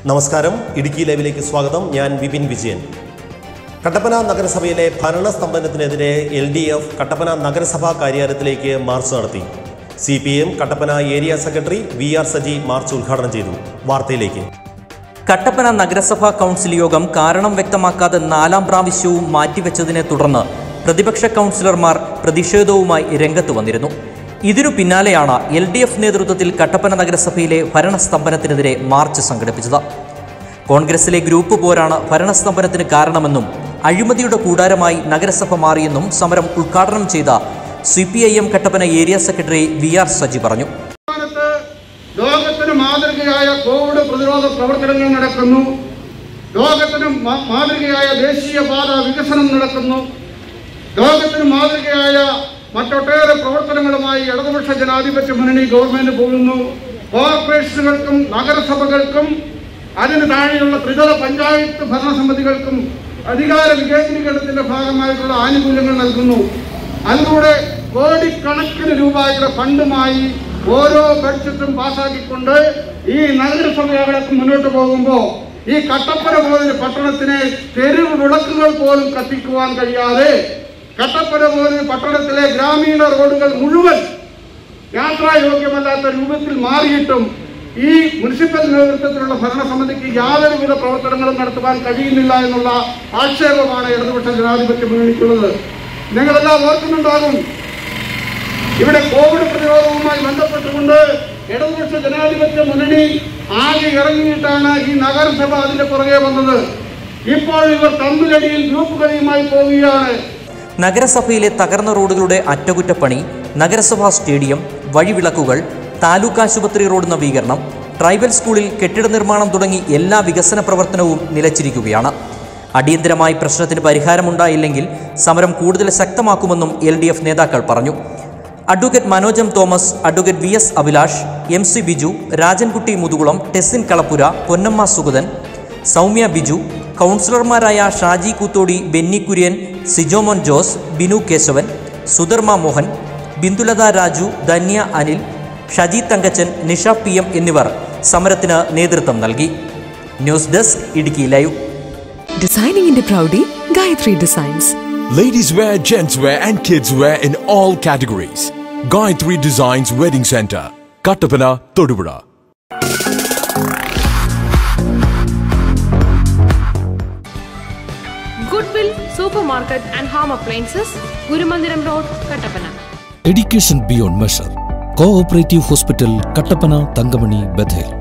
നമസ്കാരം ഇടുക്കി ലൈവിലേക്ക് സ്വാഗതം ഞാൻ വിപിൻ വിജയൻ കട്ടപ്പന നഗരസഭയിലെ ഭരണസ്തംഭനത്തിനെതിരെ എൽ ഡി എഫ് കട്ടപ്പന നഗരസഭാ കാര്യാലയത്തിലേക്ക് മാർച്ച് നടത്തി C P M Kattappana area secretary V R Saji march ഉദ്ഘാടനം ചെയ്തു വാർത്തയിലേക്ക് കട്ടപ്പന നഗരസഭാ കൗൺസിൽ യോഗം കാരണം വ്യക്തമാക്കാതെ നാലാം പ്രാവശ്യവും മാറ്റിവെച്ചതിനെ തുടർന്ന് പ്രതിപക്ഷ കൗൺസിലർമാർ പ്രതിഷേധവുമായി രംഗത്ത് വന്നിരുന്നു ഇതിനു പിന്നാലെയാണ് എൽ ഡി എഫ് നേതൃത്വത്തിൽ കട്ടപ്പന നഗരസഭയിലെ ഭരണസ്തംഭനത്തിനെതിരെ മാർച്ച് സംഘടിപ്പിച്ചത് കോൺഗ്രസിലെ ഗ്രൂപ്പ് പോരാണ് ഭരണസ്തംഭനത്തിന് കാരണമെന്നും അഴിമതിയുടെ കൂടാരമായി നഗരസഭ മാറിയെന്നും സമരം ഉദ്ഘാടനം ചെയ്ത C P I M Kattappana area secretary V R Saji പറഞ്ഞു സംസ്ഥാനത്ത് ലോകത്തിന് മാതൃകയായ കോവിഡ് പ്രതിരോധ പ്രവർത്തനങ്ങൾ നടക്കുന്നു ലോകത്തിന് മാ- മാതൃകയായ ദേശീയപാത വികസനം നടക്കുന്നു ലോകത്തിന് മാതൃകയായ മറ്റൊട്ടേറെ പ്രവർത്തനങ്ങളുമായി ഇടതുപക്ഷ ജനാധിപത്യ മുന്നണി ഗവൺമെന്റ് പോകുന്നു കോർപ്പറേഷനുകൾക്കും നഗരസഭകൾക്കും അതിന് താഴെയുള്ള ത്രിതല പഞ്ചായത്ത് ഭരണസമിതികൾക്കും അധികാര വികേന്ദ്രീകരണത്തിന്റെ ഭാഗമായിട്ടുള്ള ആനുകൂല്യങ്ങൾ നൽകുന്നു അതിലൂടെ കോടിക്കണക്കിന് രൂപയുടെ ഫണ്ടുമായി ഓരോ ബഡ്ജറ്റും പാസ്സാക്കിക്കൊണ്ട് ഈ നഗരസഭകളൊക്കെ മുന്നോട്ട് പോകുമ്പോൾ ഈ കട്ടപ്പന പോലൊരു പട്ടണത്തിനെ തെരുവ് വിളക്കുകൾ പോലും കത്തിക്കുവാൻ കഴിയാതെ കട്ടപ്പന പോലൊരു പട്ടണത്തിലെ ഗ്രാമീണ റോഡുകൾ മുഴുവൻ യാത്രായോഗ്യമല്ലാത്ത രൂപത്തിൽ മാറിയിട്ടും ഈ മുനിസിപ്പൽ നേതൃത്വത്തിലുള്ള ഭരണസമിതിക്ക് യാതൊരുവിധ പ്രവർത്തനങ്ങളും നടത്തുവാൻ കഴിയുന്നില്ല എന്നുള്ള ആക്ഷേപമാണ് ഇടതുപക്ഷ ജനാധിപത്യ മുന്നണിക്കുള്ളത് നിങ്ങളെല്ലാം ഓർക്കുന്നുണ്ടാകും ഇവിടെ കോവിഡ് പ്രതിരോധവുമായി ബന്ധപ്പെട്ടുകൊണ്ട് ഇടതുപക്ഷ ജനാധിപത്യ മുന്നണി ആകെ ഇറങ്ങിയിട്ടാണ് ഈ നഗരസഭ അതിന്റെ പുറകെ വന്നത് ഇപ്പോൾ ഇവർ തമ്മിലടിയിൽ ഗ്രൂപ്പ് കളിയുമായി പോവുകയാണ് നഗരസഭയിലെ തകർന്ന റോഡുകളുടെ അറ്റകുറ്റപ്പണി നഗരസഭാ സ്റ്റേഡിയം വഴിവിളക്കുകൾ താലൂക്ക് ആശുപത്രി റോഡ് നവീകരണം ട്രൈബൽ സ്കൂളിൽ കെട്ടിട നിർമ്മാണം തുടങ്ങി എല്ലാ വികസന പ്രവർത്തനവും നിലച്ചിരിക്കുകയാണ് അടിയന്തരമായി പ്രശ്നത്തിന് പരിഹാരമുണ്ടായില്ലെങ്കിൽ സമരം കൂടുതൽ ശക്തമാക്കുമെന്നും എൽ ഡി എഫ് നേതാക്കൾ പറഞ്ഞു അഡ്വക്കേറ്റ് മനോജം Thomas advocate V S Abhilash M C Biju Rajankutty Muthukulam Tessin Kalappura Ponnamma Sugathan Soumya Biju കൗൺസിലർമാരായ ഷാജി കൂത്തോടി ബെന്നി കുര്യൻ സിജോമോൻ ജോസ് ബിനു കേശവൻ സുധർമ്മ മോഹൻ ബിന്ദുലത രാജു ധന്യ അനിൽ ഷജി തങ്കച്ചൻ നിഷ പി എം എന്നിവർ സമരത്തിന് നേതൃത്വം നൽകി ന്യൂസ് ഡെസ്ക് ഇടുക്കി ലൈവ് ഡിസൈനിങ്ങിന്റെ പ്രൗഢി Gayathri designs Ladies wear, gents wear, and kids wear in all categories. Gayatri Designs Wedding Center, Kattapana, Todupura. Goodwill Supermarket and Home Appliances, Gurumandiram Road, Kattapana. Education beyond measure. Cooperative Hospital, Kattapana, Tangamani, Bethel.